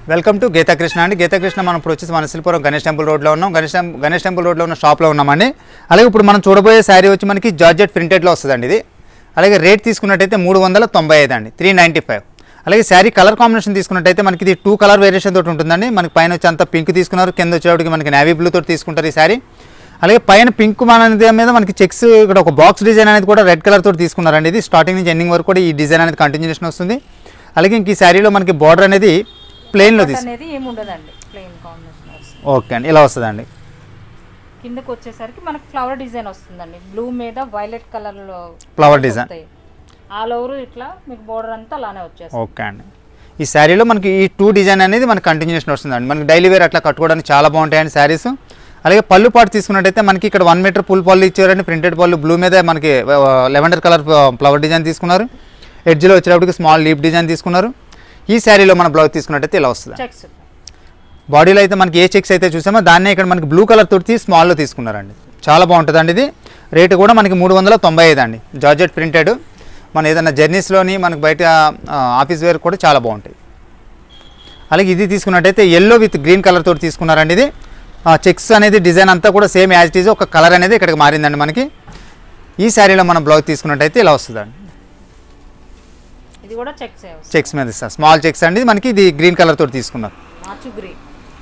Welcome to Geetha Krishna అండి గీతాకృష్ణ మనం ఇప్పుడు వచ్చేసి మనసిల్పురం గణేష్ టెంపుల్ రోడ్లో ఉన్నాం గణేష్ టెంపుల్ గణేష్ టెంపుల్ రోడ్లో ఉన్న షాప్లో ఉన్నామండి అలాగే ఇప్పుడు మనం చూడబోయే శారీ వచ్చి మనకి జార్జెట్ ప్రింటెడ్లో వస్తుందండి ఇది అలాగే రేట్ తీసుకున్నట్టయితే మూడు వందల తొంభై ఐదు అండి త్రీ నైంటీ ఫైవ్ అలాగే శారీ కలర్ కాంబినేషన్ తీసుకున్నట్టయితే మనకి ఇది టూ కలర్ వేరియేషన్ తోటి ఉంటుందండి మనకి పైన వచ్చి అంతా పింక్ తీసుకున్నారు కింద వచ్చేటికి మనకి నేవీ బ్లూ తోటి తీసుకుంటారు ఈ శారీ అలాగే పైన పింక్ మన మీద మనకి చెక్స్ ఇక్కడ ఒక బాక్స్ డిజైన్ అనేది కూడా రెడ్ కలర్ తోటి తీసుకున్నారండి ఇది స్టార్టింగ్ నుంచి ఎండింగ్ వరకు కూడా ఈ డిజైన్ అనేది కంటిన్యూషన్ వస్తుంది అలాగే ఇంక ఈ శారీలో మనకి బార్డర్ అనేది ప్లెయిన్లో కట్ తీసుకు అనేది ఏమి ఉండదండి ప్లెయిన్ కాంబినేషన్ వస్తుంది ఓకే అండి ఇలా వస్తుందండి కిందకి వచ్చేసరికి మనకి ఫ్లవర్ డిజైన్ వస్తుందండి బ్లూ మీద వైలెట్ కలర్ లో ఫ్లవర్ డిజైన్ ఆల్ ఓవర్ ఇట్లా మీకు బోర్డర్ అంతా అలానే వచ్చేస్తుంది ఓకే అండి ఈ శారీలో మనకి ఈ టూ డిజైన్ అనేది మనకి కంటిన్యూషన్ వస్తుందండి మనకి డైలీ వేర్ అట్లా కట్టుకోవడానికి చాలా బాగుంటాయండి శారీస్ అలాగే పళ్ళు పాటు తీసుకున్నట్టయితే మనకి ఇక్కడ వన్ మీటర్ ఫుల్ పళ్ళు ఇచ్చారండి ప్రింటెడ్ పళ్ళు బ్లూ మీద మనకి లెవెండర్ కలర్ ఫ్లవర్ డిజైన్ తీసుకున్నారు ఎడ్జ్లో వచ్చేటప్పటికి స్మాల్ లీప్ డిజైన్ తీసుకున్నారు ఈ శారీలో మన బ్లౌజ్ తీసుకున్నట్టయితే ఇలా వస్తుంది చెక్స్ బాడీలో అయితే మనకి ఏ చెక్స్ అయితే చూసామో దాన్నే ఇక్కడ మనకి బ్లూ కలర్ తోటి స్మాల్లో తీసుకున్నారండి చాలా బాగుంటుందండి ఇది రేటు కూడా మనకి మూడు వందల తొంభై ఐదు అండి జార్జెట్ ప్రింటెడ్ మన ఏదైనా జర్నీస్లోని మనకి బయట ఆ, ఆఫీస్ వేర్ కూడా చాలా బాగుంటాయి అలాగే ఇది తీసుకున్నట్టయితే ఎల్లో విత్ గ్రీన్ కలర్ తోటి తీసుకున్నారండి ఇది ఆ, చెక్స్ అనేది డిజైన్ అంతా కూడా సేమ్ యాజ్ ఇట్ ఈజ్ ఒక కలర్ అనేది ఇక్కడికి మారిందండి మనకి ఈ శారీలో మనం బ్లౌజ్ తీసుకున్నట్టయితే ఇలా వస్తుందండి ఇది కూడా చెక్స్ చెక్స్ మీద ఇస్తారు స్మాల్ చెక్స్ అండి మనకి ఇది గ్రీన్ కలర్ తోటి తీసుకున్నారు నాచు గ్రీన్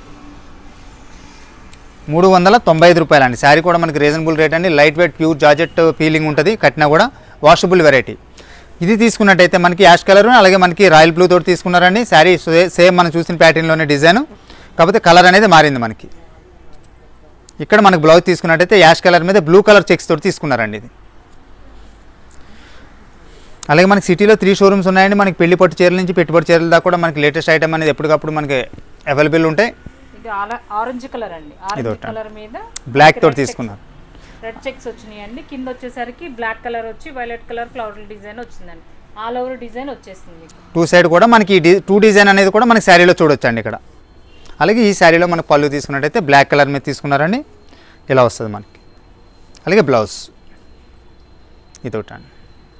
మూడు వందల తొంభై ఐదు రూపాయలు అండి శారీ కూడా మనకి రీజనబుల్ రేట్ అండి light weight pure georgette feeling ఉంటుంది కట్టినా కూడా వాషబుల్ వెరైటీ ఇది తీసుకున్నట్టయితే మనకి యాష్ కలర్ అలాగే మనకి రాయల్ బ్లూ తోటి తీసుకున్నారండి శారీ సేమ్ మనం చూసిన ప్యాటర్న్లోనే డిజైన్ కాకపోతే కలర్ అనేది మారింది మనకి ఇక్కడ మనకి బ్లౌజ్ తీసుకున్నట్టయితే యాష్ కలర్ మీద బ్లూ కలర్ చెక్స్ తోటి తీసుకున్నారండి ఇది అలాగే మనకి సిటీలో త్రీ షోరూమ్స్ ఉన్నాయండి మనకి పెళ్లి పట్టు చీరల నుంచి పెట్టుబడి చీరల దాకా కూడా మనకి లేటెస్ట్ ఐటమ్ అనేది ఎప్పటికప్పుడు మనకి అవైలబుల్ ఉంటాయి ఇది ఆరెంజ్ కలర్ అండి ఆరెంజ్ ఒకటి. కలర్ మీద బ్లాక్ తోటి తీసుకున్నారు రెడ్ చెక్స్ వచ్చినాయి అండి కింద వచ్చేసరికి బ్లాక్ కలర్ వచ్చి వైలెట్ కలర్ ఫ్లవర్ డిజైన్ వచ్చిందండి ఆల్ ఓవర్ డిజైన్ వచ్చేసింది మీకు టూ సైడ్ కూడా మనకి ఈ డి- టూ డిజైన్ అనేది కూడా మనకి శారీలో చూడొచ్చండి ఇక్కడ అలాగే ఈ శారీలో మనకు పళ్ళు తీసుకున్నట్టయితే బ్లాక్ కలర్ మీద తీసుకున్నారండి ఇలా వస్తుంది మనకి అలాగే బ్లౌజ్ ఇదొకటండి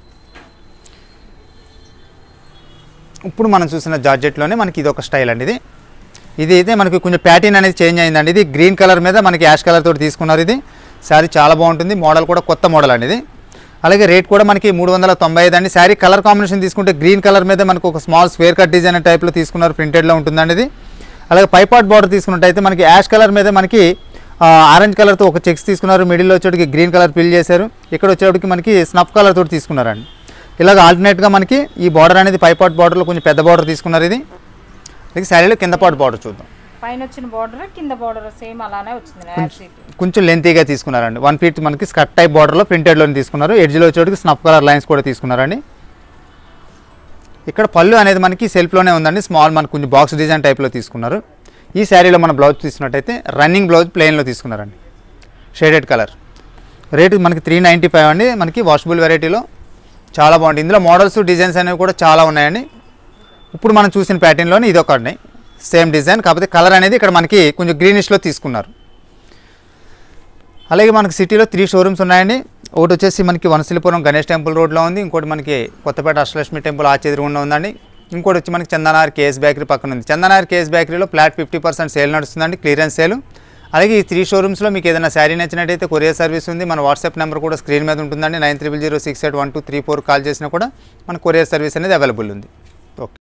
ఇప్పుడు మనం చూసిన జార్జెట్లోనే మనకి ఇది ఒక స్టైల్ అండి ఇది ఇది అయితే మనకి కొంచెం ప్యాటర్న్ అనేది చేంజ్ అయిందండి ఇది గ్రీన్ కలర్ మీద మనకి యాష్ కలర్ తోటి తీసుకున్నారు ఇది శారీ చాలా బాగుంటుంది మోడల్ కూడా కొత్త మోడల్ అండి ఇది అలాగే రేట్ కూడా మనకి మూడు వందల తొంభై ఐదు అండి శారీ కలర్ కాంబినేషన్ తీసుకుంటే గ్రీన్ కలర్ మీద మనకు ఒక స్మాల్ స్క్వేర్ కట్ డిజైన్ టైప్లో తీసుకున్నారు ప్రింటెడ్లో ఉంటుందండి ఇది అలాగే పైపాట్ బార్డర్ తీసుకున్నట్టయితే మనకి యాష్ కలర్ మీద మనకి ఆరెంజ్ కలర్తో ఒక చెక్స్ తీసుకున్నారు మిడిల్లో వచ్చేటికి గ్రీన్ కలర్ ఫిల్ చేశారు ఇక్కడ వచ్చేటికి మనకి స్నఫ్ కలర్ తోటి తీసుకున్నారండి ఇలాగ ఆల్టర్నేట్గా మనకి ఈ బార్డర్ అనేది పైపాట్ బార్డర్లో కొంచెం పెద్ద బార్డర్ తీసుకున్నారు ఇది అలాగే శారీలో కింద పాటు బార్డర్ చూద్దాం పైన వచ్చిన బార్డర్ కింద బార్డర్ సేమ్ అలానే వచ్చింది యాజ్ ఇట్ కొంచెం లెంతీగా తీసుకున్నారండి వన్ ఫీట్ మనకి స్కర్ట్ టైప్ బార్డర్లో ప్రింటెడ్లో తీసుకున్నారు ఎడ్జ్లో వచ్చేటికి స్నఫ్ కలర్ లైన్స్ కూడా తీసుకున్నారండి ఇక్కడ పళ్ళు అనేది మనకి సెల్ఫ్లోనే ఉందండి స్మాల్ మనకు కొంచెం బాక్స్ డిజైన్ టైప్లో తీసుకున్నారు ఈ శారీలో మన బ్లౌజ్ తీసుకున్నట్టయితే రన్నింగ్ బ్లౌజ్ ప్లెయిన్లో తీసుకున్నారండి షేడెడ్ కలర్ రేటు మనకి త్రీ నైంటీ ఫైవ్ అండి మనకి వాషబుల్ వెరైటీలో చాలా బాగుంటుంది ఇందులో మోడల్స్ డిజైన్స్ అనేవి కూడా చాలా ఉన్నాయండి ఇప్పుడు మనం చూసిన ప్యాటర్న్లోనే ఇది ఒకటి సేమ్ డిజైన్ కాకపోతే కలర్ అనేది ఇక్కడ మనకి కొంచెం గ్రీనిష్లో తీసుకున్నారు అలాగే మనకి సిటీలో త్రీ షోరూమ్స్ ఉన్నాయండి ఒకటి వచ్చేసి మనకి వనశిలిపురం గణేష్ టెంపుల్ రోడ్లో ఉంది ఇంకోటి మనకి కొత్తపేట అష్టలక్ష్మి టెంపుల్ ఆచేదిరుగుండా ఉందండి ఇంకోటి వచ్చి మనకి చందనార్ కేఎస్ బేకరీ పక్కన ఉంది చందనార్ కేఎస్ బేకరీలో ఫ్లాట్ ఫిఫ్టీ పర్సెంట్ సేల్ నడుస్తుందండి క్లియరెన్స్ సేల్ అలాగే ఈ త్రీ షోరూమ్స్లో మీకు ఏదైనా శారీ నచ్చినట్టయితే కొరియర్ సర్వీస్ ఉంది మన వాట్సాప్ నెంబర్ కూడా స్క్రీన్ మీద ఉంటుందండి nine triple zero six eight one two three four call చేసినా కూడా మన కొరియర్ సర్వీస్ అనేది అవైలబుల్ ఉంది ఓకే